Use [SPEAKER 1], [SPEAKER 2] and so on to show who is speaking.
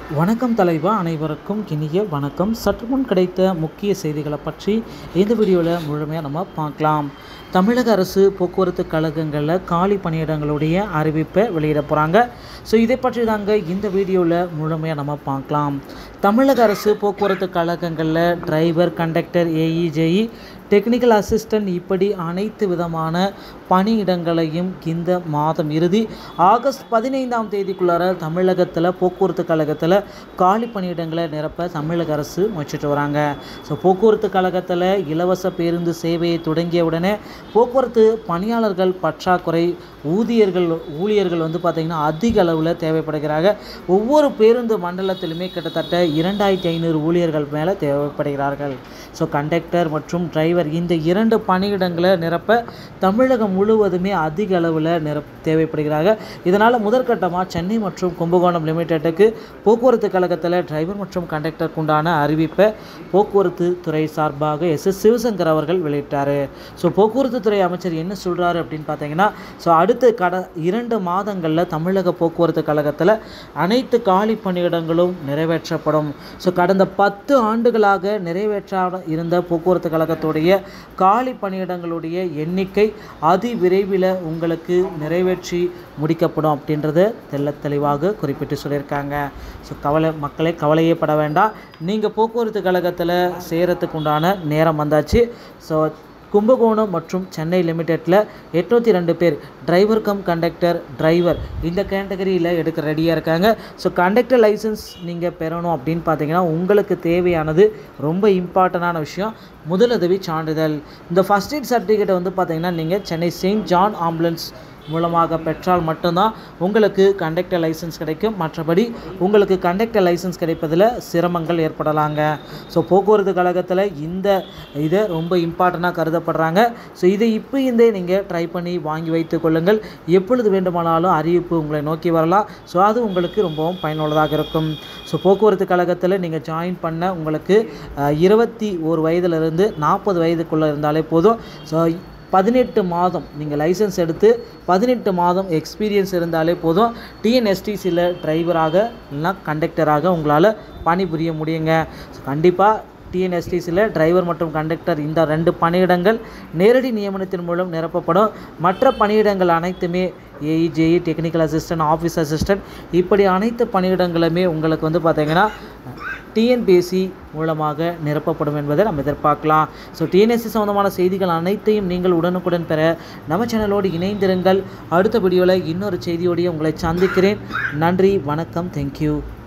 [SPEAKER 1] வணக்கம் தலைவா அனைவருக்கும் இனிய வணக்கம் சற்று முன் கிடைத்த முக்கிய செய்திகளை பற்றி இந்த வீடியோவில் முழுமையாக நம்ம பார்க்கலாம் தமிழக அரசு போக்குவரத்து கழகங்களில் காலி பணியிடங்களுடைய அறிவிப்பை வெளியிட போகிறாங்க ஸோ இதை பற்றி தாங்க இந்த வீடியோவில் முழுமையாக நம்ம பார்க்கலாம் தமிழக அரசு போக்குவரத்து கழகங்களில் driver conductor A E J E technical assistant இப்படி அனைத்து விதமான பணியிடங்களையும் இந்த மாதம் இறுதி ஆகஸ்ட் பதினைந்தாம் தேதிக்குள்ளார தமிழகத்தில் போக்குவரத்து கழகத்தில் காலி பணியிடங்களை நிரப்ப தமிழக அரசு முயற்சிட்டு வராங்க ஸோ போக்குவரத்து கழகத்தில் இலவச பேருந்து சேவையை தொடங்கிய உடனே போக்குவரத்து பணியாளர்கள் பற்றாக்குறை ஊதியர்கள் ஊழியர்கள் வந்து பார்த்திங்கன்னா அதிக அளவில் தேவைப்படுகிறாங்க ஒவ்வொரு பேருந்து மண்டலத்திலுமே கிட்டத்தட்ட இரண்டாயிரத்தி ஐநூறு ஊழியர்கள் மேலே தேவைப்படுகிறார்கள் ஸோ கண்டக்டர் மற்றும் டிரைவர் இந்த இரண்டு பணியிடங்களை நிரப்ப தமிழகம் முழுவதுமே அதிக அளவில் நிரப் தேவைப்படுகிறாங்க இதனால் முதற்கட்டமாக சென்னை மற்றும் கும்பகோணம் லிமிடெட்டுக்கு போக்குவரத்து கழகத்தில் டிரைவர் மற்றும் கண்டக்டருக்கு உண்டான அறிவிப்பை போக்குவரத்து துறை சார்பாக எஸ் எஸ் சிவசங்கர் அவர்கள் வெளியிட்டார் ஸோ போக்குவரத்து துறை அமைச்சர் என்ன சொல்கிறாரு அப்படின்னு பார்த்தீங்கன்னா ஸோ அடுத்த கட இரண்டு மாதங்களில் தமிழக போக்குவரத்து கழகத்தில் அனைத்து காலி பணியிடங்களும் நிறைவேற்றப்படும் ஸோ கடந்த பத்து ஆண்டுகளாக நிறைவேற்றாத இருந்த போக்குவரத்து கழகத்துடைய காலி பணியிடங்களுடைய எண்ணிக்கை அதி விரைவில் உங்களுக்கு நிறைவேற்றி முடிக்கப்படும் அப்படின்றத தெள்ள தெளிவாக குறிப்பிட்டு சொல்லியிருக்காங்க ஸோ கவலை மக்களே கவலையே பட வேண்டாம் நீங்கள் போக்குவரத்து கழகத்தில் சேரத்துக்கு உண்டான நேரம் வந்தாச்சு ஸோ கும்பகோணம் மற்றும் சென்னை லிமிடெட்டில் எட்நூற்றி ரெண்டு பேர் டிரைவர் கம் கண்டக்டர் டிரைவர் இந்த கேட்டகரியில் எடுக்க ரெடியாக இருக்காங்க ஸோ கண்டக்டர் லைசன்ஸ் நீங்கள் பெறணும் அப்படின்னு பார்த்தீங்கன்னா உங்களுக்கு தேவையானது ரொம்ப இம்பார்ட்டண்டான விஷயம் முதலுதவி சான்றிதழ் இந்த ஃபஸ்ட் எய்ட் சர்டிஃபிகேட்டை வந்து பார்த்தீங்கன்னா நீங்கள் சென்னை செயின்ட் ஜான் ஆம்புலன்ஸ் மூலமாக பெற்றால் மட்டும்தான் உங்களுக்கு கண்டக்டர் லைசன்ஸ் கிடைக்கும் மற்றபடி உங்களுக்கு கண்டக்டர் லைசன்ஸ் கிடைப்பதில் சிரமங்கள் ஏற்படலாங்க ஸோ போக்குவரத்து கழகத்தில் இந்த இதை ரொம்ப இம்பார்ட்டண்ட்டாக கருதப்படுறாங்க ஸோ இதை இப்போ இந்த நீங்கள் ட்ரை பண்ணி வாங்கி வைத்து கொள்ளுங்கள் எப்பொழுது வேண்டுமானாலும் அறிவிப்பு உங்களை நோக்கி வரலாம் ஸோ அது உங்களுக்கு ரொம்பவும் பயனுள்ளதாக இருக்கும் ஸோ போக்குவரத்து கழகத்தில் நீங்கள் ஜாயின் பண்ண உங்களுக்கு அஹ், இருபத்தி ஒரு வயதிலிருந்து நாற்பது வயதுக்குள்ளே இருந்தாலே போதும் ஸோ பதினெட்டு மாதம் நீங்கள் லைசன்ஸ் எடுத்து பதினெட்டு மாதம் எக்ஸ்பீரியன்ஸ் இருந்தாலே போதும் டிஎன்எஸ்டிசியில் டிரைவராக இல்லைனா கண்டக்டராக உங்களால் பணிபுரிய முடியுங்க ஸோ கண்டிப்பாக டிஎன்எஸ்டிசியில் டிரைவர் மற்றும் கண்டக்டர் இந்த ரெண்டு பணியிடங்கள் நேரடி நியமனத்தின் மூலம் நிரப்பப்படும் மற்ற பணியிடங்கள் அனைத்துமே A E J E technical assistant office assistant இப்படி அனைத்து பணியிடங்களுமே உங்களுக்கு வந்து பார்த்திங்கன்னா டிஎன்பிஎஸ்சி மூலமாக நிரப்பப்படும் என்பதை நம்ம எதிர்பார்க்கலாம் ஸோ டிஎன்எஸ்சி சம்மந்தமான செய்திகள் அனைத்தையும் நீங்கள் உடனுக்குடன் பெற நம்ம சேனலோடு இணைந்திருங்கள் அடுத்த வீடியோவில் இன்னொரு செய்தியோடைய உங்களை சந்திக்கிறேன் நன்றி வணக்கம் தேங்க்யூ